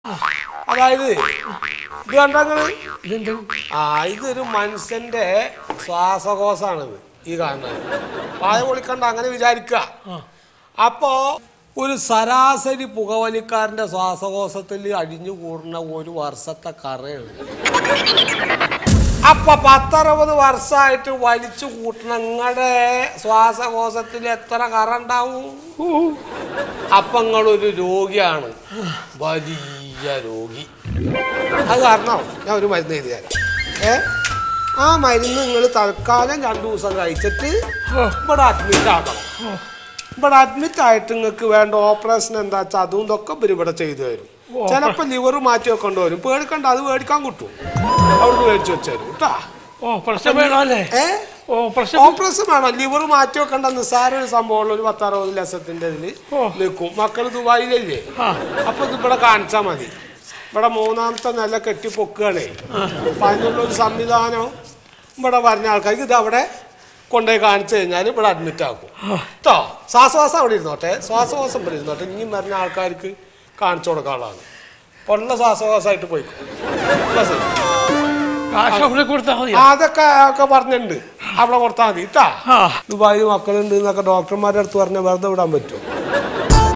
അതായത് ഇത് കണ്ടങ്ങള് ഇതെന്ത് ആ ഇതൊരു മനുഷ്യന്റെ ശ്വാസകോശാണിത് ഈ കാണുന്നത് പായ പൊളിക്കണ്ട അങ്ങനെ വിചാരിക്കുക അപ്പോ ഒരു ശരാശരി പുകവലിക്കാരന്റെ ശ്വാസകോശത്തിൽ അടിഞ്ഞു കൂടുന്ന ഒരു വർഷത്തെ കറയാണ് അപ്പൊ പത്തറുപത് വർഷമായിട്ട് വലിച്ചു കൂട്ടണ നിങ്ങളുടെ ശ്വാസകോശത്തിൽ എത്ര കറ ഉണ്ടാവും അപ്പൊ നിങ്ങളൊരു രോഗിയാണ് വലിയ രോഗി അത് കാരണം ഞാൻ ഒരു മരുന്ന് എഴുതി തരാം ഏ ആ മരുന്ന് നിങ്ങൾ തൽക്കാലം രണ്ടു ദിവസം കഴിച്ചിട്ട് ഇവിടെ അഡ്മിറ്റ് ആക്കണം ഇവിടെ അഡ്മിറ്റ് ആയിട്ട് നിങ്ങൾക്ക് വേണ്ട ഓപ്പറേഷൻ എന്താ വെച്ചാൽ അതും ഇതൊക്കെ ഇവര് ഇവിടെ ചെയ്തു തരും ചിലപ്പോൾ ലിവർ മാറ്റി വെക്കേണ്ടി വരും പേടിക്കണ്ട അത് മേടിക്കാൻ കിട്ടും അവിടുന്ന് മേടിച്ച് വെച്ചാലും കേട്ടാ ഓ പ്രശ്നം വേണോ അല്ലേ ഏ ഓ പ്രശ്നം ഓപ്പറേഷൻ വേണം ലിവർ മാറ്റി വെക്കേണ്ട നിസ്സാര ഒരു സംഭവമുള്ള ഒരു പത്തറുപത് ലക്ഷത്തിന്റെ ഇതിൽ ഓ. നിൽക്കും മക്കൾ ദുബായിലല്ലേ അപ്പൊ ഇത് ഇവിടെ കാണിച്ചാൽ മതി ഇവിടെ മൂന്നാമത്തെ നില കെട്ടി പൊക്കുകയാണേ അപ്പൊ അതിനുള്ള ഒരു സംവിധാനം ഇവിടെ പറഞ്ഞ ആൾക്കാർക്ക് ഇത് അവിടെ കൊണ്ടുപോയി കാണിച്ചു കഴിഞ്ഞാൽ ഇവിടെ അഡ്മിറ്റ് ആക്കും കേട്ടോ ശ്വാസവാസം അവിടെ ഇരുന്നോട്ടെ ശ്വാസവാസം ഇവിടെ ഇരുന്നോട്ടെ ഇനിയും വരുന്ന ആൾക്കാർക്ക് കാണിച്ചു കൊടുക്കാനുള്ളതാണ് ഉള്ള ശ്വാസവാസമായിട്ട് പോയിക്കോ എന്നാ ശരി. കാശ് അവിടെ കൊടുത്താൽ മതി അതൊക്കെ ഒക്കെ പറഞ്ഞിട്ടുണ്ട് അവിടെ കൊടുത്താൽ മതി കേട്ടാ ആ ദുബായിൽ മക്കളുണ്ട് എന്നൊക്കെ ഡോക്ടർമാരുടെ അടുത്ത് പറഞ്ഞാൽ വെറുതെ വിടാൻ പറ്റുമോ